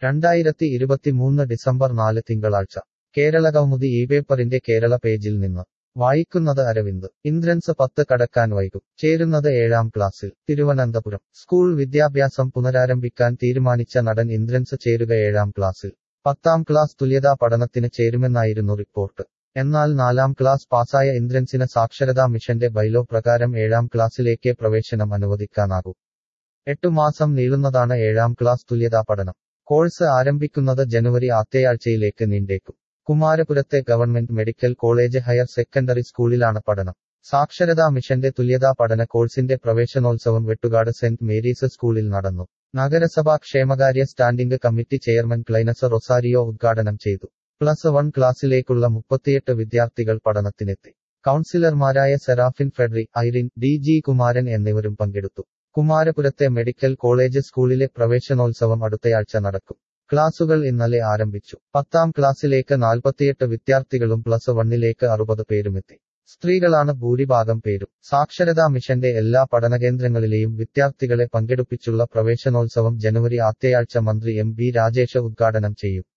രണ്ടായിരത്തി ഇരുപത്തിമൂന്ന് ഡിസംബർ നാല് തിങ്കളാഴ്ച കേരള കൗമുദി ഈ പേപ്പറിന്റെ കേരള പേജിൽ നിന്ന് വായിക്കുന്നത് അരവിന്ദ് ഇന്ദ്രൻസ് പത്ത് കടക്കാൻ വൈകും ചേരുന്നത് ഏഴാം ക്ലാസ്സിൽ തിരുവനന്തപുരം സ്കൂൾ വിദ്യാഭ്യാസം പുനരാരംഭിക്കാൻ തീരുമാനിച്ച നടൻ ഇന്ദ്രൻസ് ചേരുക ഏഴാം ക്ലാസ്സിൽ പത്താം ക്ലാസ് തുല്യതാ പഠനത്തിന് ചേരുമെന്നായിരുന്നു റിപ്പോർട്ട് എന്നാൽ നാലാം ക്ലാസ് പാസായ ഇന്ദ്രൻസിന് സാക്ഷരതാ മിഷന്റെ ബൈലോ പ്രകാരം ഏഴാം ക്ലാസ്സിലേക്ക് പ്രവേശനം അനുവദിക്കാനാകൂ എട്ടു മാസം നീളുന്നതാണ് ഏഴാം ക്ലാസ് തുല്യതാ പഠനം കോഴ്സ് ആരംഭിക്കുന്നത് ജനുവരി ആദ്യയാഴ്ചയിലേക്ക് നീണ്ടേക്കും കുമാരപുരത്തെ government medical college higher secondary സ്കൂളിലാണ് പഠനം സാക്ഷരതാ മിഷന്റെ തുല്യതാ പഠന കോഴ്സിന്റെ പ്രവേശനോത്സവം വെട്ടുകാട് സെന്റ് മേരീസ് സ്കൂളിൽ നടന്നു നഗരസഭാ ക്ഷേമകാര്യ standing committee chairman Clines Rosario ഉദ്ഘാടനം ചെയ്തു പ്ലസ് വൺ ക്ലാസ്സിലേക്കുള്ള മുപ്പത്തിയെട്ട് വിദ്യാർത്ഥികൾ പഠനത്തിനെത്തി കൗൺസിലർമാരായ സെറാഫിൻ ഫെഡറി ഐറിൻ ഡി ജി കുമാരൻ എന്നിവരും പങ്കെടുത്തു കുമാരപുരത്തെ മെഡിക്കൽ കോളേജ് സ്കൂളിലെ പ്രവേശനോത്സവം അടുത്തയാഴ്ച നടക്കും ക്ലാസുകൾ ഇന്നലെ ആരംഭിച്ചു പത്താം ക്ലാസ്സിലേക്ക് നാൽപ്പത്തിയെട്ട് വിദ്യാർത്ഥികളും പ്ലസ് വണ്ണിലേക്ക് അറുപത് പേരുമെത്തി സ്ത്രീകളാണ് ഭൂരിഭാഗം പേരും സാക്ഷരതാ മിഷന്റെ എല്ലാ പഠനകേന്ദ്രങ്ങളിലെയും വിദ്യാർത്ഥികളെ പങ്കെടുപ്പിച്ചുള്ള പ്രവേശനോത്സവം ജനുവരി ആദ്യയാഴ്ച മന്ത്രി എം ബി രാജേഷ് ഉദ്ഘാടനം ചെയ്യും